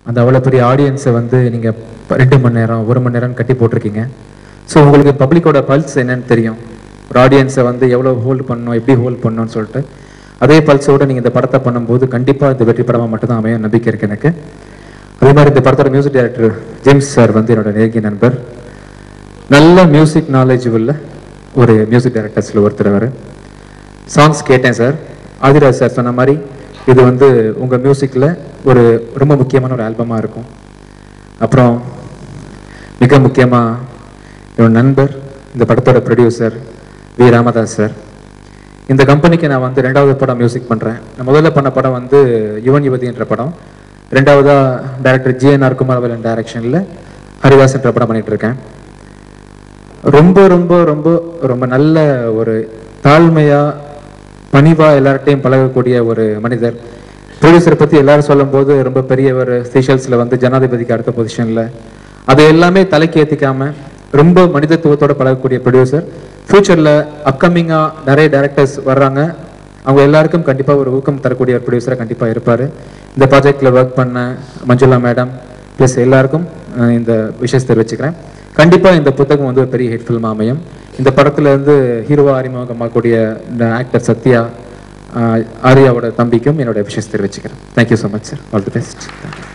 அந்த அவ்வளோ பெரிய ஆடியன்ஸை வந்து நீங்கள் ரெண்டு மணி நேரம் ஒரு மணி நேரம் கட்டி போட்டிருக்கீங்க ஸோ உங்களுக்கு பப்ளிக்கோட பல்ஸ் என்னன்னு தெரியும் ஒரு ஆடியன்ஸை வந்து எவ்வளோ ஹோல்ட் பண்ணணும் எப்படி ஹோல்ட் பண்ணணும்னு சொல்லிட்டு அதே பல்ஸோட நீங்கள் இந்த படத்தை பண்ணும்போது கண்டிப்பாக இந்த வெற்றி படமாக மட்டும்தான் அமையும் நம்பிக்கை இருக்கு எனக்கு அதே மாதிரி இந்த படத்தோட மியூசிக் டைரக்டர் ஜேம்ஸ் சார் வந்து என்னோட நெருங்கிய நண்பர் நல்ல மியூசிக் நாலேஜ் உள்ள ஒரு மியூசிக் டைரக்டர்ஸில் ஒருத்தர் அவர் சாங்ஸ் கேட்டேன் சார் ஆதிராஜ் சார் சொன்ன மாதிரி இது வந்து உங்கள் மியூசிக்கில் ஒரு ரொம்ப முக்கியமான ஒரு ஆல்பமாக இருக்கும் அப்புறம் மிக முக்கியமாக என்னோட நண்பர் இந்த படத்தோட ப்ரொடியூசர் வி ராமதாஸ் சார் இந்த கம்பெனிக்கு நான் வந்து ரெண்டாவது படம் மியூசிக் பண்ணுறேன் நான் முதல்ல பண்ண படம் வந்து யுவன் யுவதி என்ற படம் ரெண்டாவதா டைரக்டர் ஜிஎன்ஆர் குமாரவேலன் டைரக்ஷனில் ஹரிதாஸ் என்ற படம் பண்ணிட்டு இருக்கேன் ரொம்ப ரொம்ப ரொம்ப ரொம்ப நல்ல ஒரு தாழ்மையா பணிவா எல்லார்ட்டையும் பழகக்கூடிய ஒரு மனிதர் ப்ரொடியூசரை பத்தி எல்லாரும் சொல்லும்போது ரொம்ப பெரியவர் ஸ்பெஷல்ஸ்ல வந்து ஜனாதிபதிக்கு அடுத்த பொசிஷன்ல அதை எல்லாமே தலைக்கு ஏத்திக்காம ரொம்ப மனிதத்துவத்தோட பழகக்கூடிய ப்ரொடியூசர் ஃபியூச்சர்ல அப்கமிங்கா நிறைய டைரக்டர்ஸ் வர்றாங்க அவங்க எல்லாருக்கும் கண்டிப்பா ஒரு ஊக்கம் தரக்கூடிய ஒரு ப்ரொடியூசரா கண்டிப்பா இருப்பாரு இந்த ப்ராஜெக்ட்ல ஒர்க் பண்ண மஞ்சுளா மேடம் ப்ளஸ் எல்லாருக்கும் அஹ், இந்த விஷயத்தை தெரிவிச்சுக்கிறேன் கண்டிப்பா இந்த புத்தகம் வந்து ஒரு பெரிய ஹிட் ஃபில்ம் அமையும் இந்த படத்துல இருந்து ஹீரோவா அறிமுகமாகக்கூடிய ஆக்டர் சத்யா ஆஹ், ஆர்யாவோட தம்பிக்கும் என்னோட விஷயத்தை தெரிவிச்சுக்கிறேன் thank you so much sir all the best